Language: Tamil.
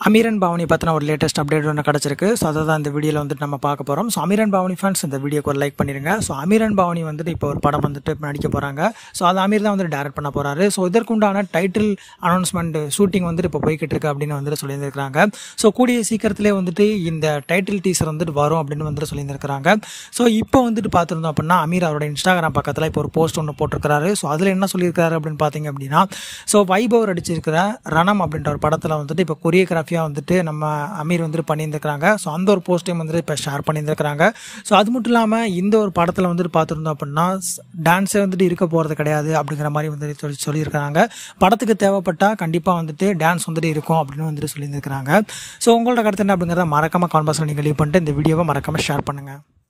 அமீரன் பாவனி பற்றின ஒரு லேட்டஸ்ட் அப்டேட் ஒன்று கிடச்சிருக்கு ஸோ அதை தான் இந்த வீடியோவில் வந்துட்டு நம்ம பார்க்க போகிறோம் ஸோ அமீரன் பாவனி ஃபேன்ஸ் இந்த வீடியோக்கு ஒரு லைக் பண்ணிடுங்க ஸோ அமீரன் பாவனி வந்துட்டு இப்போ ஒரு படம் வந்துட்டு நடிக்க போகிறாங்க ஸோ அது அமீர் தான் வந்துட்டு டேரக்ட் பண்ண போகிறாரு ஸோ இதற்குண்டான டைட்டில் அனௌன்ஸ்மெண்ட் ஷூட்டிங் வந்துட்டு இப்போ போய்கிட்டு இருக்கு அப்படின்னு வந்துட்டு சொல்லியிருந்திருக்காங்க ஸோ கூடிய சீக்கிரத்திலே வந்துட்டு இந்த டைட்டில் டீசர் வந்துட்டு வரும் அப்படின்னு வந்துட்டு சொல்லியிருந்திருக்காங்க ஸோ இப்போ வந்துட்டு பார்த்துருந்தோம் அப்படின்னா அமீர் அவரோட இன்ஸ்டாகிராம் பக்கத்தில் இப்போ ஒரு போஸ்ட் ஒன்று போட்டிருக்காரு ஸோ அதில் என்ன சொல்லியிருக்காரு அப்படின்னு பார்த்தீங்க அப்படின்னா ஸோ வைபவ் நடிச்சிருக்கிற ரணம் அப்படின்ற ஒரு படத்தில் வந்துட்டு இப்போ கொரியோகிராஃபியாக வந்துட்டு நம்ம அமீர் வந்துட்டு பண்ணியிருந்திருக்காங்க ஸோ அந்த ஒரு போஸ்ட்டையும் வந்துட்டு இப்போ ஷேர் பண்ணியிருந்திருக்காங்க ஸோ அது மட்டும் இல்லாமல் இந்த ஒரு படத்தில் வந்துட்டு பார்த்துருந்தோம் அப்படின்னா டான்ஸே வந்துட்டு இருக்க போகிறது கிடையாது அப்படிங்கிற மாதிரி வந்துட்டு சொல்லி சொல்லியிருக்கிறாங்க படத்துக்கு தேவைப்பட்டால் கண்டிப்பாக வந்துட்டு டான்ஸ் வந்துட்டு இருக்கும் அப்படின்னு வந்துட்டு சொல்லியிருந்திருக்கிறாங்க ஸோ உங்களோட கருத்து என்ன அப்படிங்கிறத மறக்காமல் கான்வர்ஸில் நீங்கள் லீவ் பண்ணிட்டு இந்த வீடியோவை மறக்காமல் ஷேர் பண்ணுங்கள்